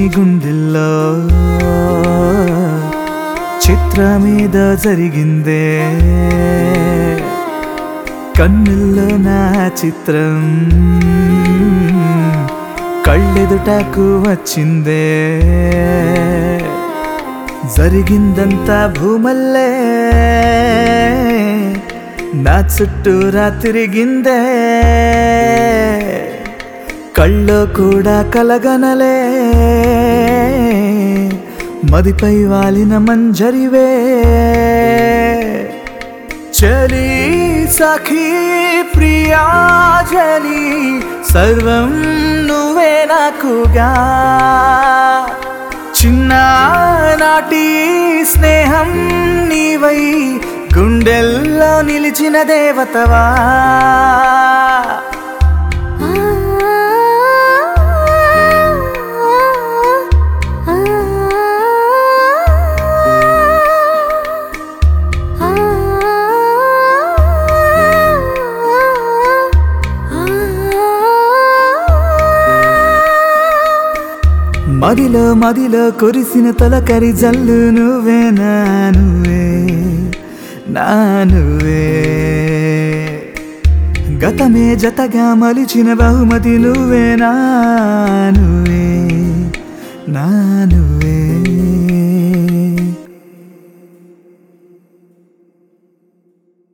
గుండెల్లో చిత్రమేద జరిగిందే కన్నుల్లో నా చిత్రం కళ్ళెదుటకు వచ్చిందే జరిగిందంతా భూమల్లే నా చుట్టూరా తిరిగిందే కళ్ళో కూడా కలగనలే మదిపై వాలిన మంజరివే చలి సఖీ ప్రియాజలి సర్వం నువ్వే నాకుగా చిన్ననాటి స్నేహం నీవై గుండెల్లో నిలిచిన దేవతవా మదిలో మదిలో కురిసిన తొలకరి జల్లు నువ్వే నా నువ్వే నా నువ్వే గతమే జతగా మలిచిన బహుమతి నువ్వే నా నువ్వే నా నువ్వే